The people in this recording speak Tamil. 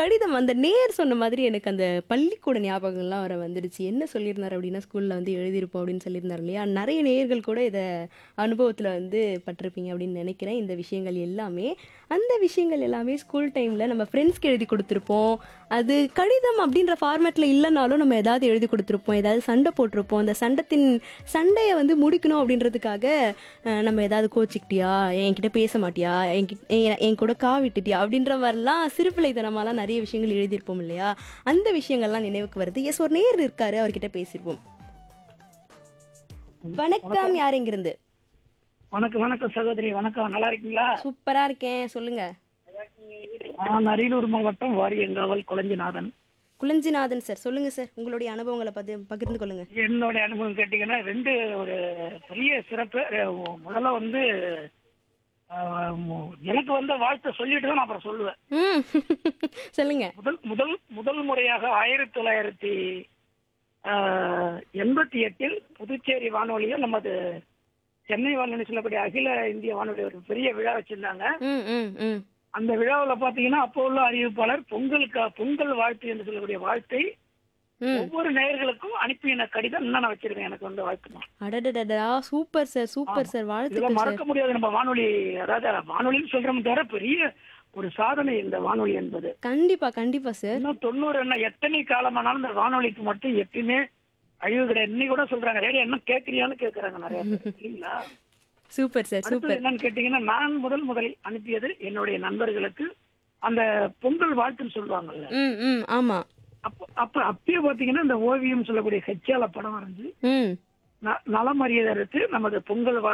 கடிதம் அந்த நேர் சொன்ன மாதிரி எனக்கு அந்த பள்ளிக்கூட ஞாபகங்கள்லாம் வர வந்துடுச்சு என்ன சொல்லியிருந்தார் அப்படின்னா ஸ்கூலில் வந்து எழுதியிருப்போம் அப்படின்னு சொல்லியிருந்தார் இல்லையா நிறைய நேயர்கள் கூட இதை அனுபவத்தில் வந்து பட்டிருப்பீங்க அப்படின்னு நினைக்கிறேன் இந்த விஷயங்கள் எல்லாமே அந்த விஷயங்கள் எல்லாமே ஸ்கூல் டைமில் நம்ம ஃப்ரெண்ட்ஸ்க்கு எழுதி கொடுத்துருப்போம் அது கடிதம் அப்படின்ற ஃபார்மேட்டில் இல்லைனாலும் நம்ம ஏதாவது எழுதி கொடுத்துருப்போம் ஏதாவது சண்டை போட்டிருப்போம் அந்த சண்டத்தின் சண்டையை வந்து முடிக்கணும் அப்படின்றதுக்காக அஹ், நம்ம ஏதாவது கோச்சிக்கிட்டியா என்கிட்ட பேச மாட்டியா என்கிட்ட என் என் கூட கா விட்டுட்டியா அப்படின்ற மாதிரிலாம் சிறுபிள்ளைத்தனமாலாம் நிறைய விஷயங்கள் எழுதியிருப்போம் இல்லையா அந்த விஷயங்கள்லாம் நினைவுக்கு வருது எஸ் ஒரு நேர் இருக்காரு அவர்கிட்ட பேசியிருப்போம் வணக்கம் யார் இங்கிருந்து வணக்கம் வணக்கம் சகோதரி வணக்கம் நல்லா இருக்கீங்களா சூப்பரா இருக்கேன் சொல்லுங்க நான் அரியலூர் மாவட்டம் வாரியங்காவல் குளஞ்சிநாதன் குளஞ்சிநாதன் சார் சொல்லுங்க சார் உங்களுடைய அனுபவங்களை பத்தி பகிர்ந்து கொள்ளுங்க என்னுடைய அனுபவம் கேட்டீங்கன்னா ரெண்டு ஒரு பெரிய சிறப்பு அஹ் முதல்ல வந்து அஹ், மு- எனக்கு வந்த வாழ்த்தை சொல்லிட்டு தான் நான் அப்புறம் சொல்லுவேன் ம் சொல்லுங்க முதல் முதல் முதல் முறையாக ஆயிரத்தி தொள்ளாயிரத்தி அஹ், எண்பத்தி எட்டில் புதுச்சேரி வானொலியில் நமது சென்னை வானொலி சொல்லக்கூடிய அகில இந்திய வானொலி ஒரு பெரிய விழா வச்சிருந்தாங்க ம் ம் ம் அந்த விழாவில் பாத்தீங்கன்னா அப்போ உள்ள அறிவிப்பாளர் பொங்கலுக்கு பொங்கல் வாழ்த்து என்று சொல்லக்கூடிய வாழ்த்தை ம் ஒவ்வொரு நேயர்களுக்கும் அனுப்பின கடிதம் இன்னும் நான் வச்சிருக்கேன் எனக்கு வந்து வாழ்த்துமா அடடடடா சூப்பர் சார் சூப்பர் சார் இதெல்லாம் வாழ்த்துக்கள் சார் மறக்க முடியாது நம்ம வானொலி அதாவது வானொலின்னு சொல்றோம் தவிர பெரிய ஒரு சாதனை இந்த வானொலி என்பது கண்டிப்பா கண்டிப்பா சார் இன்னும் தொண்ணூறு என்ன எத்தனை காலமானாலும் இந்த வானொலிக்கு மட்டும் எப்பயுமே அழிவு கிடையாது இன்னைக்கு கூட சொல்றாங்க ரேடியோ என்ன கேட்கறியான்னு கேட்கறாங்க நிறைய பேர் இல்லைங்களா சூப்பர் சார் அடுத்தது சூப்பர் என்னன்னு கேட்டீங்கன்னா நான் முதல் முதலில் அனுப்பியது என்னுடைய நண்பர்களுக்கு அந்த பொங்கல் வாழ்த்துன்னு சொல்லுவாங்கல்ல ம் ம் ஆமா அப்ப அப்ப அப்பயே பாத்தீங்கன்னா இந்த ஓவியம் சொல்லக்கூடிய ஹெச்ஆல படம் வரைஞ்சு ம் ந- நலம் அறியதற்கு நமது பொங்கல் வாழ்